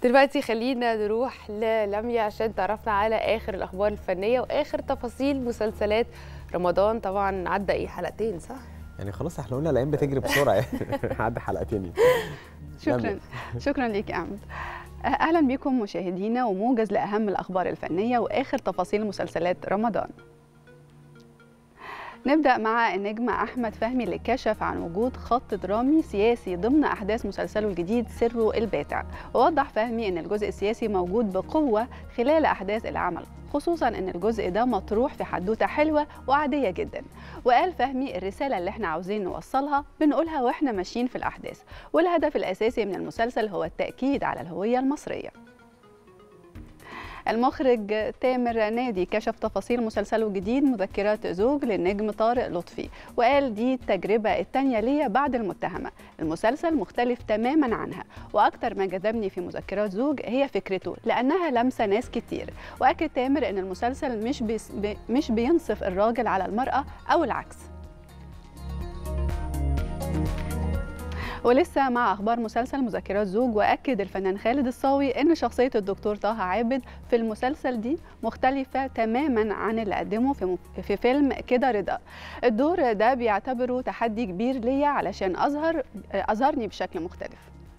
دلوقتي خلينا نروح للميا عشان تعرفنا على اخر الاخبار الفنيه واخر تفاصيل مسلسلات رمضان طبعا عدى ايه حلقتين صح يعني خلاص احنا قلنا الايام بتجري بسرعه يعني عدى حلقتين شكرا شكرا ليك يا احمد اهلا بكم مشاهدينا وموجز لاهم الاخبار الفنيه واخر تفاصيل مسلسلات رمضان نبدأ مع النجم أحمد فهمي اللي كشف عن وجود خط درامي سياسي ضمن أحداث مسلسله الجديد سره الباتع ووضح فهمي أن الجزء السياسي موجود بقوة خلال أحداث العمل خصوصا أن الجزء ده مطروح في حدوتة حلوة وعادية جدا وقال فهمي الرسالة اللي احنا عاوزين نوصلها بنقولها واحنا ماشيين في الأحداث والهدف الأساسي من المسلسل هو التأكيد على الهوية المصرية المخرج تامر نادي كشف تفاصيل مسلسله الجديد مذكرات زوج للنجم طارق لطفي وقال دي التجربة الثانية ليا بعد المتهمة المسلسل مختلف تماما عنها وأكتر ما جذبني في مذكرات زوج هي فكرته لأنها لمسة ناس كتير وأكد تامر أن المسلسل مش, بيس مش بينصف الراجل على المرأة أو العكس ولسه مع اخبار مسلسل مذكرات زوج واكد الفنان خالد الصاوي ان شخصيه الدكتور طه عابد في المسلسل دي مختلفه تماما عن اللي قدمه في في فيلم كده رضا الدور ده بيعتبره تحدي كبير ليا علشان اظهر اظهرني بشكل مختلف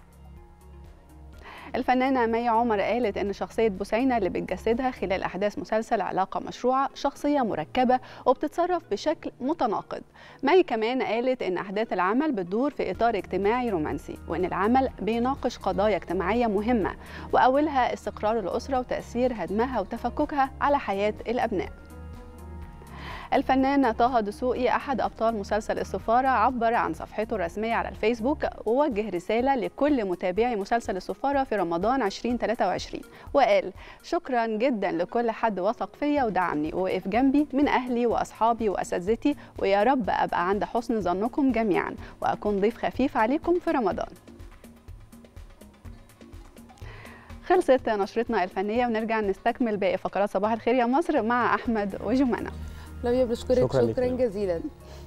الفنانة مي عمر قالت إن شخصية بوسينة اللي بتجسدها خلال أحداث مسلسل علاقة مشروعة شخصية مركبة وبتتصرف بشكل متناقض. مي كمان قالت إن أحداث العمل بتدور في إطار اجتماعي رومانسي وإن العمل بيناقش قضايا اجتماعية مهمة وأولها استقرار الأسرة وتأثير هدمها وتفككها على حياة الأبناء. الفنان طه دسوقي أحد أبطال مسلسل السفارة عبر عن صفحته الرسمية على الفيسبوك ووجه رسالة لكل متابعي مسلسل السفارة في رمضان 2023 وقال شكرا جدا لكل حد وثق فيا ودعمني ووقف جنبي من أهلي وأصحابي وأساتذتي ويا رب أبقى عند حسن ظنكم جميعا وأكون ضيف خفيف عليكم في رمضان خلصت نشرتنا الفنية ونرجع نستكمل باقي فقرات صباح الخير يا مصر مع أحمد وجمانة لميا بشكرك شكراً شكرا, لك. جزيلا